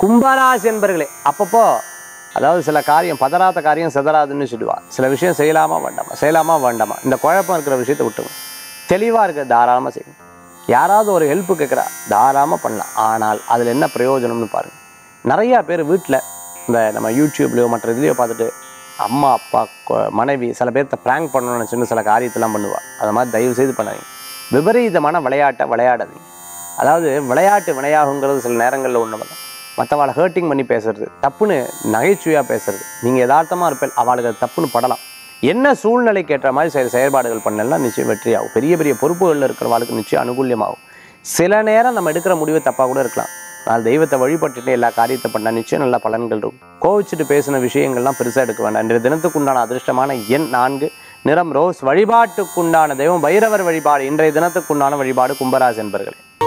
கும்பராசி என்பர்களே அப்பப்போ அதாவது சில காரியம் பதறாத காரியம் சிதறாதுன்னு சொல்லுவா சில விஷயம் செய்யலாமா வேண்டாமா செய்யலாமா வேண்டாமா இந்த குழப்பம் இருக்கிற விஷயத்தை விட்டுங்க தெளிவாக இருக்க தாராளமாக செய்யணும் யாராவது ஒரு ஹெல்ப் கேட்குறா தாராளமாக பண்ணலாம் ஆனால் அதில் என்ன பிரயோஜனம்னு பாருங்கள் நிறையா பேர் வீட்டில் இந்த நம்ம யூடியூப்லேயோ மற்ற இதுலேயோ பார்த்துட்டு அம்மா அப்பா கொ- மனைவி சில பேர்த்த ப்ராங்க் பண்ணணும்னு நினச்சின்னு சில காரியத்தெல்லாம் பண்ணுவா அது மாதிரி தயவு செய்து பண்ணாதீங்க விபரீதமான விளையாட்டை விளையாடாதீங்க அதாவது விளையாட்டு வினையாகுங்கிறது சில நேரங்களில் ஒன்று தான் மற்றவாளை ஹர்ட்டிங் பண்ணி பேசுறது தப்புன்னு நகைச்சுவையாக பேசுறது நீங்கள் யதார்த்தமாக இருப்பேன் அவளுக்கு அது தப்புன்னு படலாம் என்ன சூழ்நிலைக்கு ஏற்ற மாதிரி சில செயல்பாடுகள் பண்ணலாம் நிச்சயம் வெற்றியாகும் பெரிய பெரிய பொறுப்புகளில் இருக்கிறவாளுக்கு நிச்சயம் அனுகூல்யமாகும் சில நேரம் நம்ம எடுக்கிற முடிவு தப்பாக கூட இருக்கலாம் ஆனால் தெய்வத்தை வழிபட்டுட்டு எல்லா காரியத்தை பண்ணால் நிச்சயம் நல்ல பலன்கள் இருக்கும் கோவிச்சுட்டு பேசின விஷயங்கள்லாம் பெருசாக எடுக்க வேண்டாம் இன்றைய தினத்துக்குண்டான அதிர்ஷ்டமான எண் நான்கு நிறம் ரோஸ் வழிபாட்டுக்குண்டான தெய்வம் பைரவர் வழிபாடு இன்றைய தினத்துக்குண்டான வழிபாடு கும்பராசி என்பர்களே